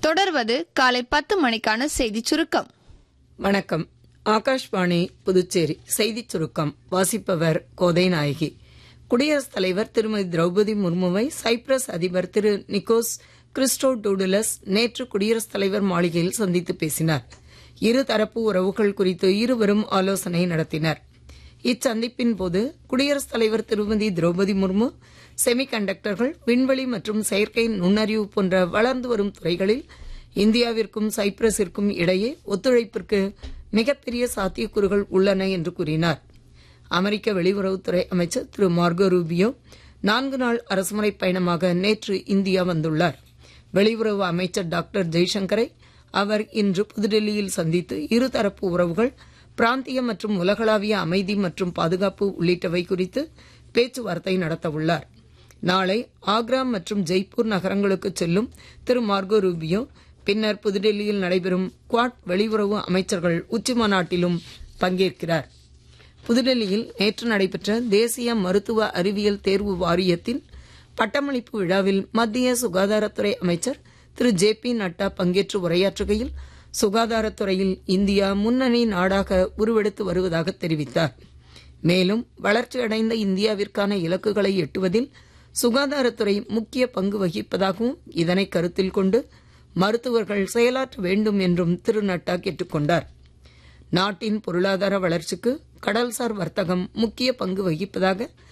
தொடர்வது காலை பத்து மணிக்கான செய்திச் சுருக்கம் வணக்கம் ஆகாஷ்வாணி புதுச்சேரி செய்திச் சுருக்கம் வாசிப்பவர் கோதை நாயகி குடியரசுத் தலைவர் திருமதி திரௌபதி முர்முவை சைப்ரஸ் அதிபர் திரு நிக்கோஸ் கிறிஸ்டோ டூடுலஸ் நேற்று குடியரசுத் தலைவர் மாளிகையில் சந்தித்து பேசினார் இருதரப்பு உறவுகள் குறித்து இருவரும் ஆலோசனை நடத்தினர் இச்சந்திப்பின் போது குடியரசுத் தலைவர் திருமதி திரௌபதி முர்மு செமிகண்டக்டர்கள் விண்வெளி மற்றும் செயற்கை நுண்ணறிவு போன்ற வளர்ந்து வரும் துறைகளில் இந்தியாவிற்கும் சைப்ரஸிற்கும் இடையே ஒத்துழைப்பிற்கு மிகப்பெரிய சாத்தியக்கூறுகள் உள்ளன என்று கூறினார் அமெரிக்க வெளியுறவுத்துறை அமைச்சர் திரு மார்கோ ரூபியோ நான்கு நாள் அரசுமுறை பயணமாக நேற்று இந்தியா வந்துள்ளார் வெளியுறவு அமைச்சர் டாக்டர் ஜெய்சங்கரை அவர் இன்று புதுடெல்லியில் சந்தித்து இருதரப்பு உறவுகள் பிராந்திய மற்றும் உலகளாவிய அமைதி மற்றும் பாதுகாப்பு உள்ளிட்டவை குறித்து பேச்சுவார்த்தை நடத்தவுள்ளார் நாளை ஆக்ரா மற்றும் ஜெய்ப்பூர் நகரங்களுக்கு செல்லும் திரு மார்கோ ரூபியோ பின்னர் புதுடெல்லியில் நடைபெறும் குவாட் வெளியுறவு அமைச்சர்கள் உச்சிமாநாட்டிலும் பங்கேற்கிறார் புதுடெல்லியில் நேற்று நடைபெற்ற தேசிய மருத்துவ அறிவியல் தேர்வு வாரியத்தின் பட்டமளிப்பு விழாவில் மத்திய சுகாதாரத்துறை அமைச்சர் திரு ஜே பி நட்டா பங்கேற்று உரையாற்றுகையில் சுகாதாரத்துறையில் இந்தியா முன்னணி நாடாக உருவெடுத்து வருவதாக தெரிவித்தார் மேலும் வளர்ச்சியடைந்த இந்தியாவிற்கான இலக்குகளை எட்டுவதில் சுகாதாரத்துறை முக்கிய பங்கு வகிப்பதாகவும் இதனை கருத்தில் கொண்டு மருத்துவர்கள் செயலாற்ற வேண்டும் என்றும் திரு நட்டா கேட்டுக்கொண்டார் நாட்டின் பொருளாதார வளர்ச்சிக்கு கடல்சார் வர்த்தகம் முக்கிய பங்கு வகிப்பதாக